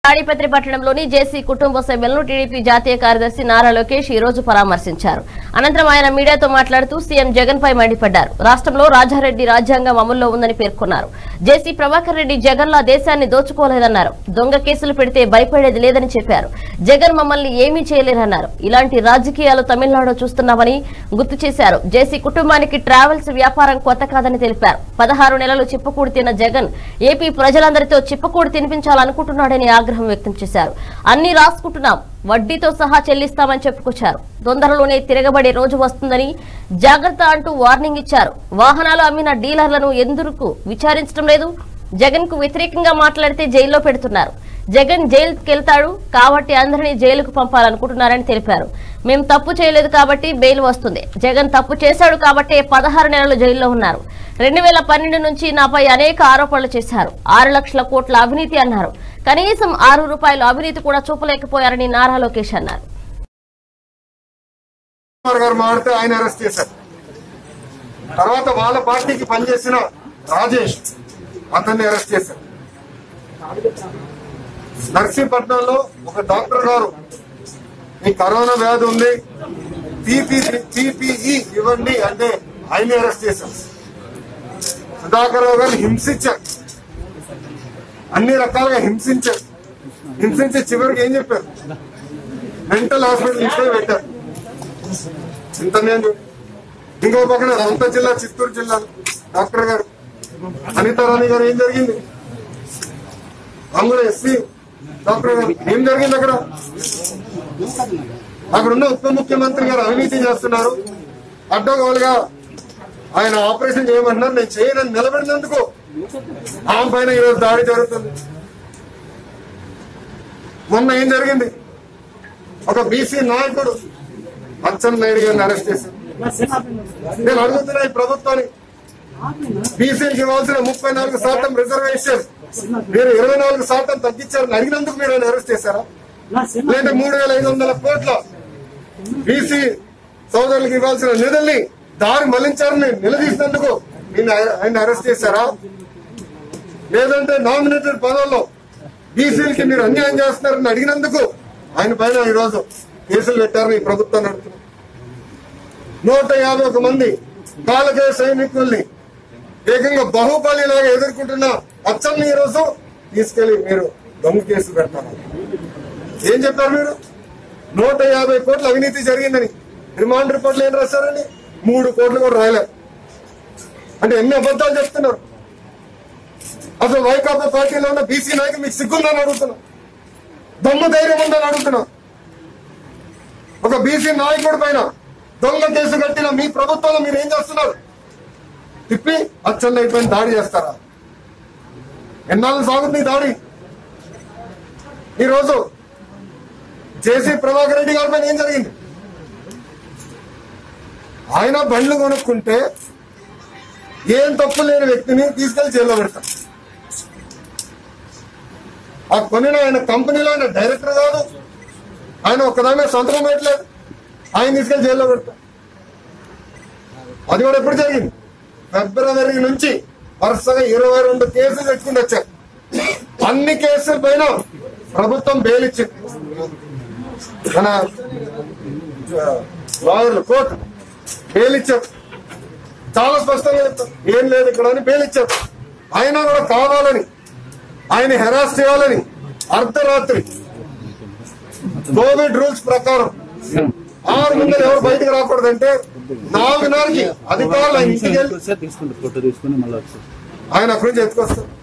తాడిపత్రి పట్టణంలోని జేసీ కుటుంబ సభ్యులను టీడీపీ జాతీయ కార్యదర్శి నారా లోకేష్ ఈ రోజు పరామర్శించారు అనంతరం ఆయన మీడియాతో మాట్లాడుతూ సీఎం జగన్ పై మండిపడ్డారు రాష్ట్రంలో రాజారెడ్డి రాజ్యాంగం అమల్లో ఉందని పేర్కొన్నారు జేసీ ప్రభాకర్ రెడ్డి జగన్ లా దేశాన్ని దోచుకోలేదన్నారు దొంగ కేసులు పెడితే భయపడేది లేదని చెప్పారు జగన్ మమ్మల్ని ఏమీ చేయలేరన్నారు ఇలాంటి రాజకీయాలు తమిళనాడు చూస్తున్నామని గుర్తు చేశారు జేసీ కుటుంబానికి ట్రావెల్స్ వ్యాపారం కొత్త కాదని తెలిపారు పదహారు నెలలు చిప్పకూడి తిన్న జగన్ ఏపీ ప్రజలందరితో చిప్పకూడి తినిపించాలనుకుంటున్నాడని ఆగ్రహం వ్యక్తం చేశారు అన్ని రాసుకుంటున్నాం వడ్డీతో సహా చెల్లిస్తామని చెప్పుకొచ్చారు తొందరలోనే తిరగబడే రోజు వస్తుందని జాగ్రత్త అంటూ వార్నింగ్ ఇచ్చారు వాహనాలు అమ్మిన డీలర్లను ఎందుకు విచారించడం లేదు జగన్ కు వ్యతిరేకంగా మాట్లాడితే జైల్లో పెడుతున్నారు జగన్ జైలుకి వెళ్తాడు కాబట్టి అందరినీ జైలుకు పంపాలనుకుంటున్నారని తెలిపారు మేము తప్పు చేయలేదు కాబట్టి బెయిల్ వస్తుంది జగన్ తప్పు చేశాడు కాబట్టి పదహారు నెలలు జైల్లో ఉన్నారు రెండు వేల పన్నెండు నుంచి నాపై అనేక ఆరోపణలు చేశారు ఆరు లక్షల కోట్ల అవినీతి అన్నారు కనీసం ఆరు రూపాయల అవినీతి కూడా చూపలేకపోయారని నారా లోకేష్ అన్నారు కుమార్ గారు మాడితే ఆయన అరెస్ట్ చేశారు తర్వాత వాళ్ళ పార్టీకి పనిచేసిన రాజేష్ అతన్ని అరెస్ట్ చేశారు నర్సీపట్నంలో ఒక డాక్టర్ గారు ఈ కరోనా వ్యాధి ఉంది పీపీఈ ఇవ్వండి అంటే ఆయన్ని అరెస్ట్ చేశారు సుధాకర్ రావు గారిని హింసించారు అన్ని రకాలుగా హింసించారు హింసించి చివరికి ఏం చెప్పారు మెంటల్ హాస్పిటల్ తీసుకొని పెట్టారు ఇంత నేను ఇంకో పక్కన సొంత జిల్లా చిత్తూరు జిల్లా డాక్టర్ గారు అనితారాణి గారు ఏం జరిగింది అందులో ఎస్సీ డాక్టర్ గారు ఏం జరిగింది అక్కడ అక్కడ ఉన్న ఉప ముఖ్యమంత్రి గారు అవినీతి చేస్తున్నారు అడ్డగోలుగా ఆయన ఆపరేషన్ చేయమంటున్నారు నేను చేయనని నిలబడినందుకు ఆమె పైన ఈరోజు దాడి జరుగుతుంది మొన్న ఏం జరిగింది ఒక బీసీ నాయకుడు అచ్చెన్ నాయుడు గారిని అరెస్ట్ చేశారు నేను అడుగుతున్నా ఈ ప్రభుత్వాన్ని బీసీలకు ఇవ్వాల్సిన ముప్పై నాలుగు శాతం రిజర్వేషన్ మీరు ఇరవై నాలుగు శాతం తగ్గించారని అడిగినందుకు మీరు ఆయన అరెస్ట్ చేశారా లేదా మూడు వేల ఐదు వందల కోట్ల బీసీ సోదరులకు ఇవ్వాల్సిన నిధుల్ని దారి మళ్లించారని నిలదీసినందుకు నేను ఆయన అరెస్ట్ చేశారా లేదంటే నామినేటెడ్ పదవుల్లో బీసీలకి మీరు అన్యాయం చేస్తున్నారని అడిగినందుకు ఆయన పైన ఈరోజు కేసులు పెట్టారని ఈ ప్రభుత్వం నడుపుతుంది నూట యాభై ఒక మంది బాలకేయ సైనికుల్ని ఏకంగా బాహుబలిలాగా ఎదుర్కొంటున్న అచ్చల్ని ఈరోజు తీసుకెళ్లి మీరు దొంగ కేసులు పెడతారు ఏం చెప్పారు మీరు నూట యాభై కోట్ల అవినీతి జరిగిందని రిమాండ్ రిపోర్ట్లు ఏం రాశారండి మూడు కోట్లు కూడా రాయలేరు అంటే ఎన్ని అబద్ధాలు చెప్తున్నారు అసలు వైకాపా పార్టీలో ఉన్న బీసీ నాయకులు మీకు సిగ్గుందని అడుగుతున్నా దమ్ము ధైర్యం ఉందని అడుగుతున్నా ఒక బీసీ నాయకుడి పైన దొంగ కేసు కట్టిన మీ ప్రభుత్వంలో మీరు ఏం చేస్తున్నారు తిప్పి అచ్చన్న అయిపోయిన దాడి చేస్తారా ఎన్నాళ్ళు సాగుతుంది ఈ దాడి ఈరోజు జేసీ ప్రభాకర్ రెడ్డి గారి పైన ఏం జరిగింది ఆయన బండ్లు కొనుక్కుంటే ఏం తప్పు లేని వ్యక్తిని తీసుకెళ్లి జైల్లో పెడతాం ఆ కొనిన ఆయన కంపెనీలో ఆయన డైరెక్టర్ కాదు ఆయన ఒక్కదామే సొంతకం పెట్టలేదు ఆయన తీసుకెళ్లి జైల్లో పెడతాం అది కూడా ఎప్పుడు జరిగింది ఫిబ్రవరి నుంచి వరుసగా ఇరవై రెండు కేసులు పెట్టుకుని వచ్చారు అన్ని కేసుల పైన ప్రభుత్వం బెయిల్ ఇచ్చింది మన లాయర్లు కోర్టు బెయిల్ ఇచ్చారు చాలా స్పష్టంగా చెప్తారు ఏం లేదు ఇక్కడ అని బెయిల్ ఇచ్చారు ఆయన కూడా కావాలని ఆయన హెరాస్ చేయాలని అర్ధరాత్రి కోవిడ్ రూల్స్ ప్రకారం ఆరు ముందర ఎవరు బయటకు రాకూడదంటే నాలుగున్నరకి అధికారులు ఆయన ఇంటికి వెళ్ళి తీసుకుంటే ఫోటో తీసుకుని మళ్ళీ వచ్చి ఆయన అక్కడి నుంచి ఎత్తుకొస్తారు